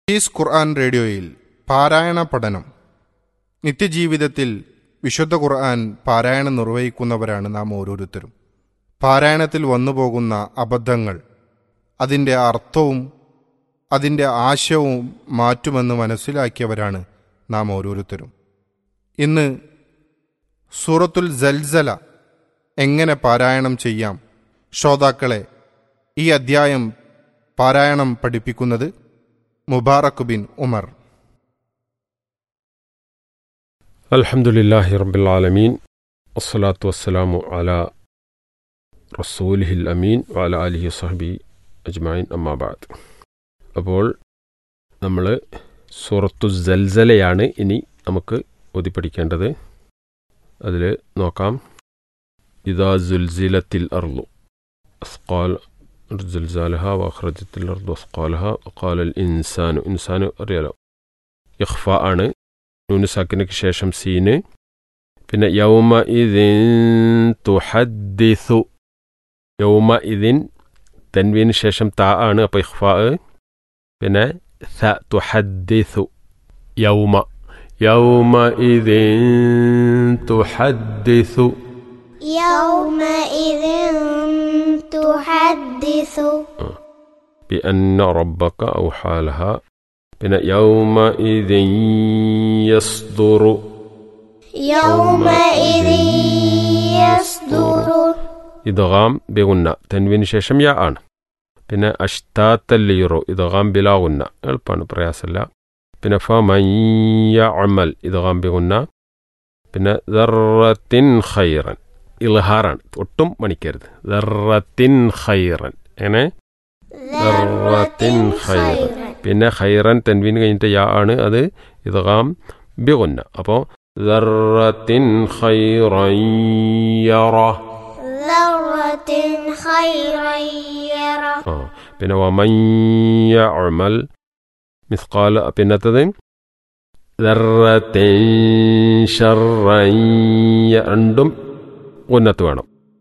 is ഖുർആൻ റേഡിയോയിൽ പാരായണ പഠനം നിത്യജീവിതത്തിൽ വിശുദ്ധ ഖുർആൻ പാരായണം നിർവഹിക്കുന്നവരാണ് നാം ഓരോരുത്തരും പാരായണത്തിൽ വന്നുപോകുന്ന അബദ്ധങ്ങൾ അതിൻ്റെ അർത്ഥവും അതിൻ്റെ ആശയവും മാറ്റുമെന്ന് മനസ്സിലാക്കിയവരാണ് നാം ഓരോരുത്തരും ഇന്ന് സൂറത്തുൽ ജൽസല എങ്ങനെ പാരായണം ചെയ്യാം ശ്രോതാക്കളെ ഈ അദ്ധ്യായം പാരായണം പഠിപ്പിക്കുന്നത് മുബാറക് ബിൻ ഉമർ الحمد لله رب العالمين والصلاة والسلام على رسوله الأمين وعلى آله وصحبه أجمعين أما بعد അപ്പോൾ നമ്മൾ സൂറത്തു ജൽസലയാണ് ഇനി നമുക്ക് ഓതി പഠിക്കേണ്ടത് അതിൽ നോക്കാം ഇതാ ജുൽസിലത്തിൽ അർലു അസ്കാൽ ജുൽസാലഹ വഖ്റജത്തിൽ അർദു അസ്കാലഹ വഖാലൽ ഇൻസാനു ഇൻസാനു അറിയാലോ ഇഖ്ഫ ആണ് നൂന് സാക്കിനക്ക് ശേഷം സീന് പിന്നെ യൗമ ഇതിൻ തുഹദ്ദിസു യൗമ ഇതിൻ തൻവീന് ശേഷം താ ആണ് അപ്പോൾ ഇഖ്ഫാ പിന്നെ സ തുഹദ്ദിസു യൗമ യൗമ ഇതിൻ തുഹദ്ദിസു يومئذ تحدث بأن ربك أوحى لها പിന്നെ യൗമ ഇതിൻ യസ്ദുറു يومئذ يصدر ഇദ്ഗാം ബിഗുന്ന തെൻവിന് ശേഷം യാ ആണ് പിന്നെ അഷ്താത്തല്ലീറു ഇദ്ഗാം ബിലാഗുന്ന എളുപ്പമാണ് പ്രയാസമില്ല പിന്നെ ഫമയ്യ അമൽ ഇദ്ഗാം ബിഗുന്ന പിന്നെ ദറത്തിൻ ഖൈറൻ ഇൽഹാറാണ് ഒട്ടും മണിക്കരുത് ദറത്തിൻ ഖൈറൻ എങ്ങനെ ദറത്തിൻ ഖൈറൻ പിന്നെ ഖൈറൻ തെൻവീൻ കഴിഞ്ഞിട്ട് യാ ആണ് അത് ഇദ്ഗാം ബിഗുന്ന അപ്പോൾ ദറത്തിൻ ഖൈറൻ യറ ذرة خيرا يره ആ പിന്നെ വമയ്യ അമൽ മിസ്കാൽ പിന്നത്തത് ദർറത്തിൻ ഷർറൻ യ- രണ്ടും ഉന്നത്ത് വേണം